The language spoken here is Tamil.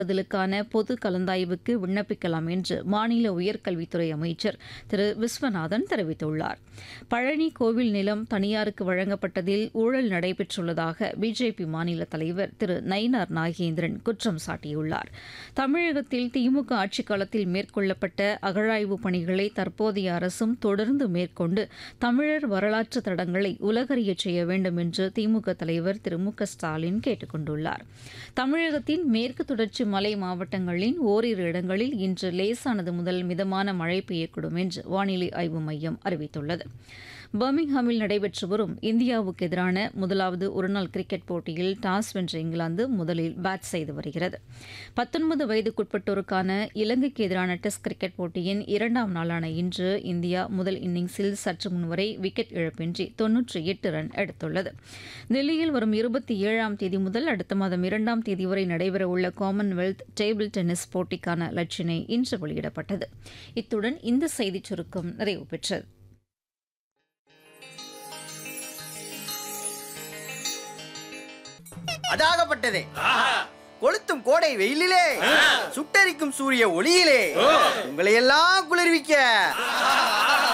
பதிலுக்கான பொது கலந்தாய்வுக்கு விண்ணப்பிக்கலாம் என்று மாநில உயர்கல்வித்துறை அமைச்சர் திரு விஸ்வநாதன் தெரிவித்துள்ளார் பழனி கோவில் நிலம் தனியாருக்கு வழங்கப்பட்டதில் ஊழல் நடைபெற்றுள்ளதாக பிஜேபி மாநில தலைவர் திரு நயினார் நாகேந்திரன் குற்றம் சாட்டியுள்ளார் தமிழகத்தில் திமுக ஆட்சிக் காலத்தில் மேற்கொள்ளப்பட்ட அகழாய்வு பணிகளை தற்போதைய அரசும் தொடர்ந்து மேற்கொண்டு தமிழர் வரலாற்று தடங்களை உலகறியச் செய்ய வேண்டும் என்று திமுக தலைவர் திரு மு க ஸ்டாலின் கேட்டுக் கொண்டுள்ளார் தமிழகத்தின் மேற்கு தொடர்ச்சி மலை மாவட்டங்களின் ஓரிரு இடங்களில் இன்று லேசானது முதல் மிதமான மழை பெய்யக்கூடும் என்று வானிலை ஆய்வு மையம் அறிவித்துள்ளது பர்மிங்ஹாமில் நடைபெற்று வரும் இந்தியாவுக்கு எதிரான முதலாவது ஒருநாள் கிரிக்கெட் போட்டியில் டாஸ் வென்ற இங்கிலாந்து முதலில் பேட் செய்து வருகிறது பத்தொன்பது வயதுக்குட்பட்டோருக்கான இலங்கைக்கு எதிரான டெஸ்ட் கிரிக்கெட் போட்டியின் இரண்டாம் நாளான இன்று இந்தியா முதல் இன்னிங்ஸில் சற்று முன்வரை விக்கெட் இழப்பின்றி தொன்னூற்றி எட்டு ரன் எடுத்துள்ளது தில்லியில் வரும் இருபத்தி ஏழாம் தேதி முதல் அடுத்த மாதம் இரண்டாம் தேதி வரை நடைபெறவுள்ள காமன்வெல்த் டேபிள் டென்னிஸ் போட்டிக்கான லட்சினை இன்று வெளியிடப்பட்டது இத்துடன் இந்த செய்திச் சுருக்கம் நிறைவு பெற்றது அதாகப்பட்டதே கொளுத்தும் கோடை வெயிலிலே சுட்டரிக்கும் சூரிய ஒளியிலே உங்களை எல்லாம் குளிர்விக்க